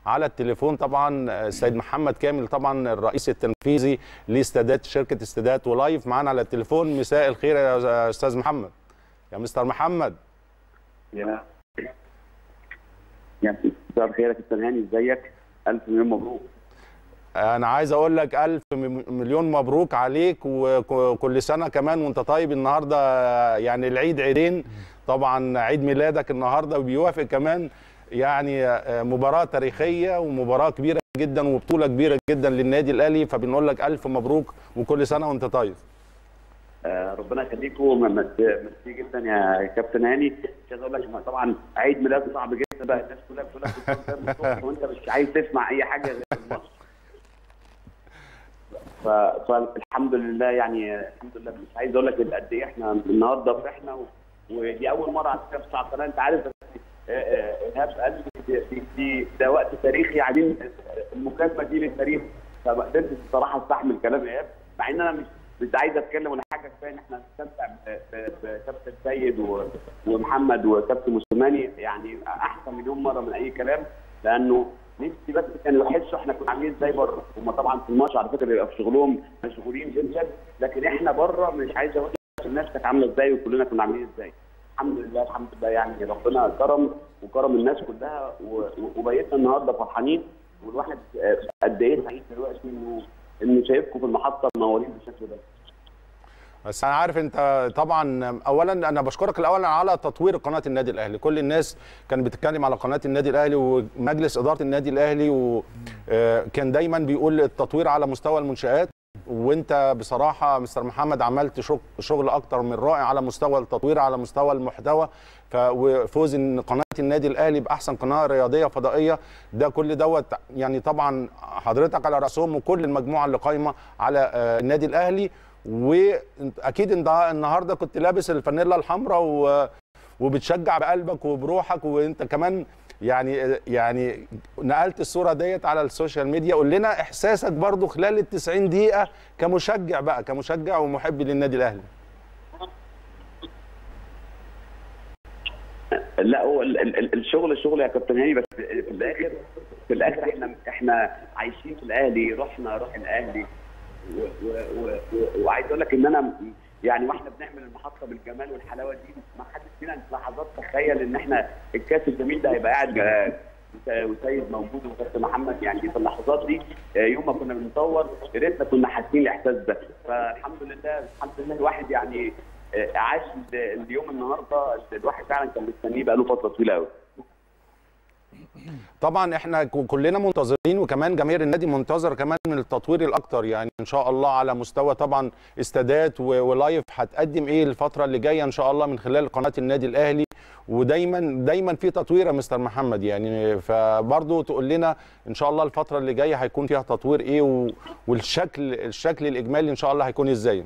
على التليفون طبعا السيد محمد كامل طبعا الرئيس التنفيذي لاستادات شركه استادات ولايف معانا على التليفون مساء الخير يا استاذ محمد يا مستر محمد يا يا مساء الخير يا كابتن هاني ازيك الف مليون مبروك انا عايز اقول لك الف مليون مبروك عليك وكل سنه كمان وانت طيب النهارده يعني العيد عيدين طبعا عيد ميلادك النهارده وبيوافق كمان يعني مباراه تاريخيه ومباراه كبيره جدا وبطوله كبيره جدا للنادي الاهلي فبنقول لك الف مبروك وكل سنه وانت طيب آه ربنا يخليكم ميرسي جدا يا كابتن هاني مش عايز اقول لك طبعا عيد ميلاد صعب جدا بقى الناس كلها بتقول لك وانت مش عايز تسمع اي حاجه غير الماتش فالحمد لله يعني الحمد لله مش عايز اقول لك قد ايه احنا النهارده فرحنا ودي اول مره على فكره في الساعه القناه انت عارف ايهاب قال دي, دي ده وقت تاريخي عايزين المكالمه دي للتاريخ فما قدرتش الصراحه استحمل كلام ايهاب مع ان انا مش مش عايز اتكلم ولا حاجه كفايه ان احنا نستمتع بكابتن سيد ومحمد وكابتن موسيماني يعني احسن مليون مره من اي كلام لانه نفسي بس كانوا يحسوا احنا كنا عاملين ازاي بره هم طبعا في الماتش على فكره بيبقى في شغلهم مشغولين جدا لكن احنا بره مش عايز اقول الناس كانت عامله ازاي وكلنا كنا عاملين ازاي الحمد لله الحمد لله يعني ربنا كرم وكرم الناس كلها وبيتنا النهارده فرحانين والواحد قد ايه سعيد دلوقتي انه انه شايفكم في المحطه منورين بالشكل ده بس انا عارف انت طبعا اولا انا بشكرك الاول على تطوير قناه النادي الاهلي كل الناس كانت بتتكلم على قناه النادي الاهلي ومجلس اداره النادي الاهلي وكان دايما بيقول التطوير على مستوى المنشات وانت بصراحه مستر محمد عملت شغل اكتر من رائع على مستوى التطوير على مستوى المحتوى وفوز ان قناه النادي الاهلي باحسن قناه رياضيه فضائيه ده كل دوت يعني طبعا حضرتك على راسهم وكل المجموعه اللي قايمه على النادي الاهلي واكيد انت النهارده كنت لابس الفانيلا الحمراء وبتشجع بقلبك وبروحك وانت كمان يعني يعني نقلت الصوره ديت على السوشيال ميديا قول لنا احساسك برضو خلال ال 90 دقيقه كمشجع بقى كمشجع ومحب للنادي الاهلي لا هو الشغل شغل يا كابتن هاني بس في الاخر في الاخر احنا احنا عايشين في الاهلي روحنا روح الاهلي وعايز اقول لك ان انا يعني واحنا بنعمل المحطه بالجمال والحلاوه دي ما حدش فينا في لحظات تخيل ان احنا الكاس الجميل ده هيبقى قاعد وسيد موجود وكابتن محمد يعني في اللحظات دي يوم ما كنا بنصور يا ريتنا كنا حاسين الاحساس ده فالحمد لله الحمد لله الواحد يعني عاش اليوم النهارده الواحد فعلا كان مستنيه بقاله فتره طويله قوي طبعا احنا كلنا منتظرين وكمان جماهير النادي منتظر كمان من التطوير الاكتر يعني ان شاء الله على مستوى طبعا استادات ولايف هتقدم ايه الفتره اللي جايه ان شاء الله من خلال قناه النادي الاهلي ودايما دايما في تطوير يا مستر محمد يعني فبرضه تقول لنا ان شاء الله الفتره اللي جايه هيكون فيها تطوير ايه والشكل الشكل الاجمالي ان شاء الله هيكون ازاي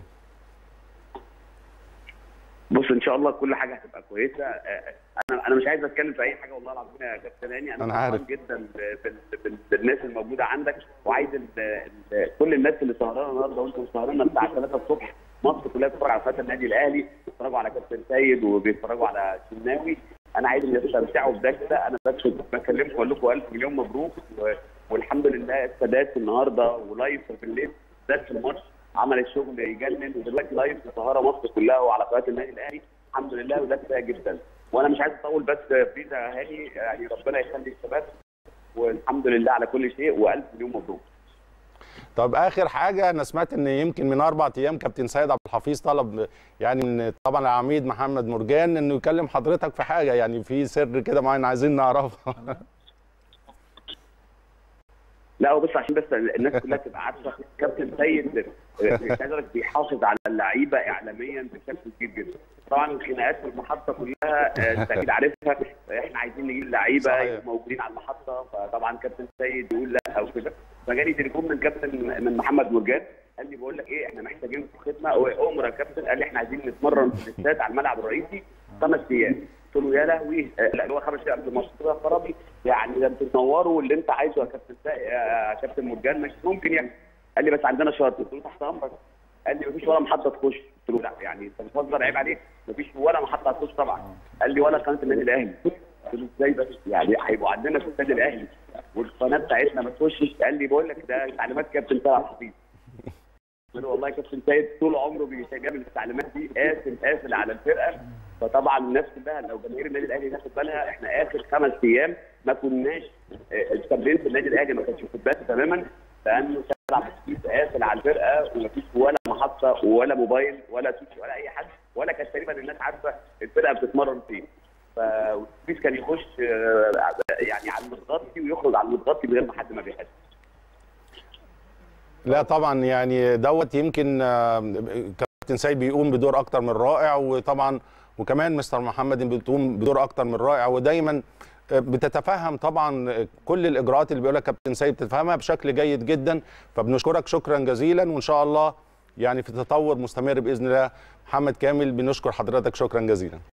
بص ان شاء الله كل حاجه هتبقى كويسه انا انا مش عايز اتكلم في اي حاجه والله العظيم يا كابتن هاني انا, أنا عارف جدا بالناس الموجوده عندك وعايز كل الناس اللي سهرانه النهارده وانتم سهرانه الساعه 3 الصبح مصر كلها بتتفرج على قناه النادي الاهلي بيتفرجوا على كابتن سيد وبيتفرجوا على شناوي انا عايزهم يستمتعوا بده كده انا بس بكلمكم اقول لكم الف مليون مبروك والحمد لله السادات النهارده ولايف في الليل سادات في الماتش عمل الشغل يجنن ودلوقتي لايف في القاهره مصر كلها وعلى قناه النادي الاهلي الحمد لله وده كفايه جدا وانا مش عايز اطول بس فيزا هاني يعني ربنا يخلي الشباب والحمد لله على كل شيء والف مليون مبروك طب اخر حاجه انا سمعت ان يمكن من اربع ايام كابتن سيد عبد الحفيظ طلب يعني من طبعا العميد محمد مرجان انه يكلم حضرتك في حاجه يعني في سر كده معين عايزين نعرفها لا هو بص عشان بس الناس كلها تبقى عارفه كابتن سيد مش عايز اقول بيحافظ على اللعيبه اعلاميا بشكل كبير جدا طبعا الخناقات في المحطه كلها انت اكيد عارفها احنا عايزين نجيب لعيبه موجودين على المحطه فطبعا كابتن سيد يقول لا او كده فجالي تليفون من كابتن من محمد مرجان قال لي بقول لك ايه احنا محتاجين خدمه امر يا كابتن قال لي احنا عايزين نتمرن في الاستاد على الملعب الرئيسي خمس ايام قلت له يا لهوي لا اللي هو خمس ايام قبل ماتش قلت له يا خرابي يعني ده انتوا تنوروا اللي انت عايزه يا كابتن يا كابتن مرجان مش ممكن يعني قال لي بس عندنا شرط قلت له تحت امرك قال لي مفيش ولا محطه تخش قلت له لا يعني انت بتهزر عيب عليك مفيش ولا محطه هتخش طبعا قال لي ولا قناه النادي الاهلي قلت له ازاي بس يعني هيبقوا عندنا في النادي الاهلي والقناه بتاعتنا ما تخشش قال لي بقول لك ده تعليمات كابتن سيد عبد الحفيظ قلت له والله كابتن سيد طول عمره بيتجاهل التعليمات دي قافل قافل على الفرقه فطبعا الناس كلها لو جماهير النادي الاهلي تاخد بالها احنا اخر خمس ايام ما كناش آه، التمرين في النادي الاهلي ما كانش في بالنا تماما لانه سيد عبد الحفيظ قافل على الفرقه ومفيش ولا محطه ولا موبايل ولا سوشي ولا اي حد ولا كانت تقريبا الناس عارفه الفرقه بتتمرن فين فالاتوبيس كان يخش آه، يعني على المتغطي ويخرج على المتغطي من غير ما حد ما بيحس لا طبعا يعني دوت يمكن آه، كابتن سيد بيقوم بدور اكتر من رائع وطبعا وكمان مستر محمد بتقوم بدور اكتر من رائع ودايما آه، بتتفهم طبعا كل الاجراءات اللي بيقولها كابتن سيد بتتفهمها بشكل جيد جدا فبنشكرك شكرا جزيلا وان شاء الله يعني في تطور مستمر باذن الله محمد كامل بنشكر حضرتك شكرا جزيلا